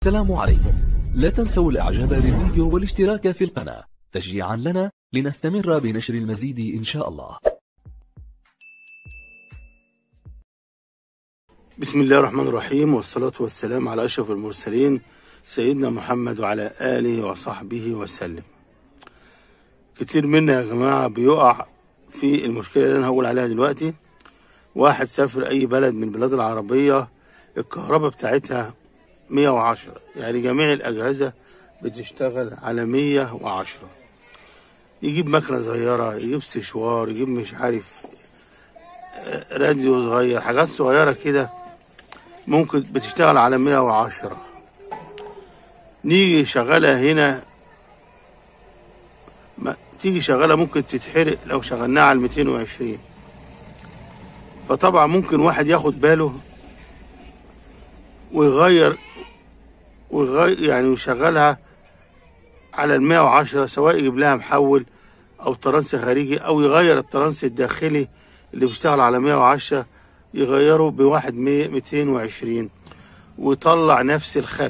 السلام عليكم لا تنسوا الاعجاب بالفيديو والاشتراك في القناة تشجيعا لنا لنستمر بنشر المزيد ان شاء الله بسم الله الرحمن الرحيم والصلاة والسلام على أشرف المرسلين سيدنا محمد وعلى آله وصحبه وسلم كتير منا يا جماعة بيقع في المشكلة اللي أنا هقول عليها دلوقتي واحد سافر أي بلد من البلاد العربية الكهرباء بتاعتها 110 يعني جميع الأجهزة بتشتغل على 110 يجيب مكنة صغيرة يجيب سشوار يجيب مش عارف آه، راديو صغير حاجات صغيرة كده ممكن بتشتغل على 110 نيجي شغالة هنا ما تيجي شغالة ممكن تتحرق لو شغلناها على 220 فطبعا ممكن واحد ياخد باله ويغير ويغير يعني يشغلها على ال 110 سواء يجيب لها محول او ترانس خارجي او يغير الترانس الداخلي اللي بيشتغل على 110 يغيره بواحد 100 220 ويطلع نفس الخارج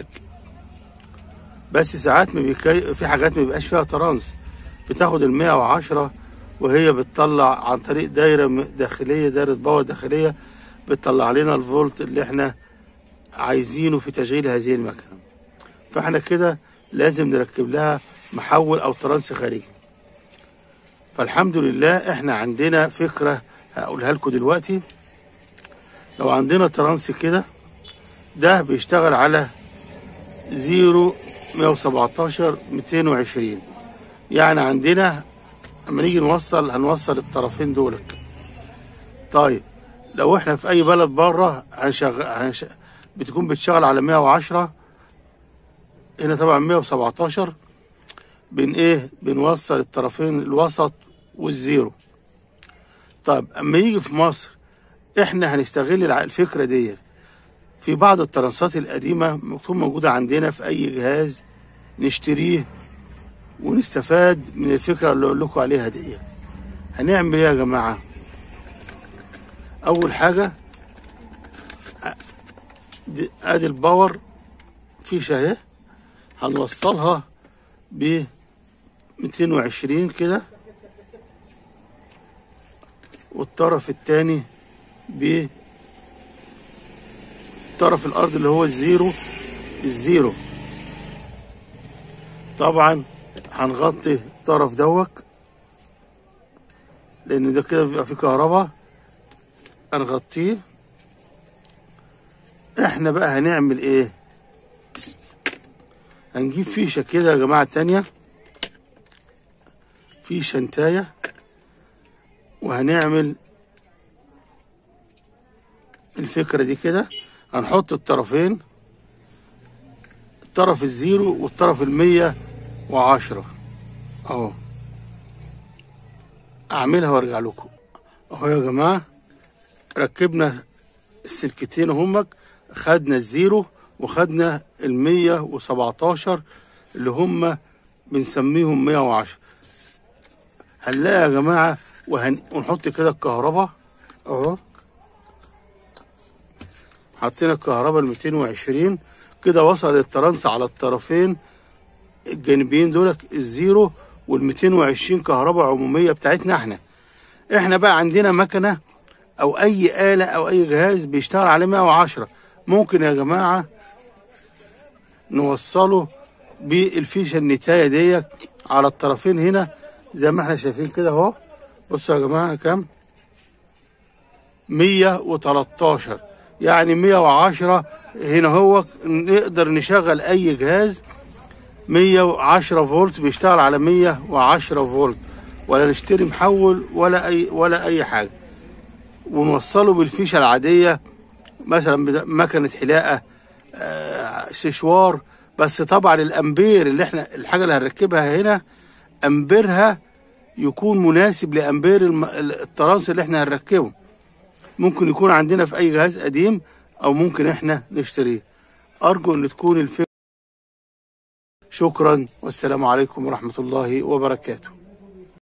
بس ساعات ما بيكي... في حاجات ما بيبقاش فيها ترانس بتاخد ال 110 وهي بتطلع عن طريق دايره م- داخليه دايره باور داخليه بتطلع لنا الفولت اللي احنا عايزينه في تشغيل هذه المكنه فاحنا كده لازم نركب لها محول او ترانس خارجي فالحمد لله احنا عندنا فكره هقولها لكم دلوقتي لو عندنا ترانس كده ده بيشتغل على زيرو 117 220 يعني عندنا لما نيجي نوصل هنوصل الطرفين دولك طيب لو احنا في اي بلد بره هنشغل هنش... بتكون بتشتغل على 110 هنا طبعا 117 بن ايه بنوصل الطرفين الوسط والزيرو طيب اما يجي في مصر احنا هنستغل الع- الفكره دي في بعض الترانسات القديمه بتكون موجوده عندنا في اي جهاز نشتريه ونستفاد من الفكره اللي اقول لكم عليها دي هنعمل ايه يا جماعه اول حاجه أ- دي- ادي الباور فيشه اهي هنوصلها ب 220 كده والطرف التاني ب طرف الارض اللي هو الزيرو الزيرو طبعا هنغطي الطرف دوك لان ده كده بيبقى فيه كهرباء هنغطيه احنا بقى هنعمل ايه هنجيب فيشة كده يا جماعة تانية فيشة انتاية وهنعمل الفكرة دي كده هنحط الطرفين الطرف الزيرو والطرف المية وعشرة اهو اعملها وارجع لكم اهو يا جماعة ركبنا السلكتين همك خدنا الزيرو وخدنا المية وسبعتاشر اللي هم بنسميهم مية وعشرة هنلاقي يا جماعة وهن... ونحط كده الكهرباء اهو حطينا الكهرباء ال 220 كده وصل الترانس على الطرفين الجانبيين دول الزيرو وال 220 كهرباء عموميه بتاعتنا احنا احنا بقى عندنا مكنه او اي اله او اي جهاز بيشتغل عليه 110 ممكن يا جماعه نوصله بالفيشه النتايه ديت على الطرفين هنا زي ما احنا شايفين كده اهو بصوا يا جماعه كام 113 يعني 110 هنا هو نقدر نشغل اي جهاز 110 فولت بيشتغل على 110 فولت ولا نشتري محول ولا اي ولا اي حاجه ونوصله بالفيشه العاديه مثلا بدا- مكنه حلاقه آه، سشوار بس طبعا الامبير اللي احنا الحاجه اللي هنركبها هنا امبيرها يكون مناسب لامبير الم- الترانس اللي احنا هنركبه ممكن يكون عندنا في اي جهاز قديم او ممكن احنا نشتريه ارجو ان تكون الفكره شكرا والسلام عليكم ورحمه الله وبركاته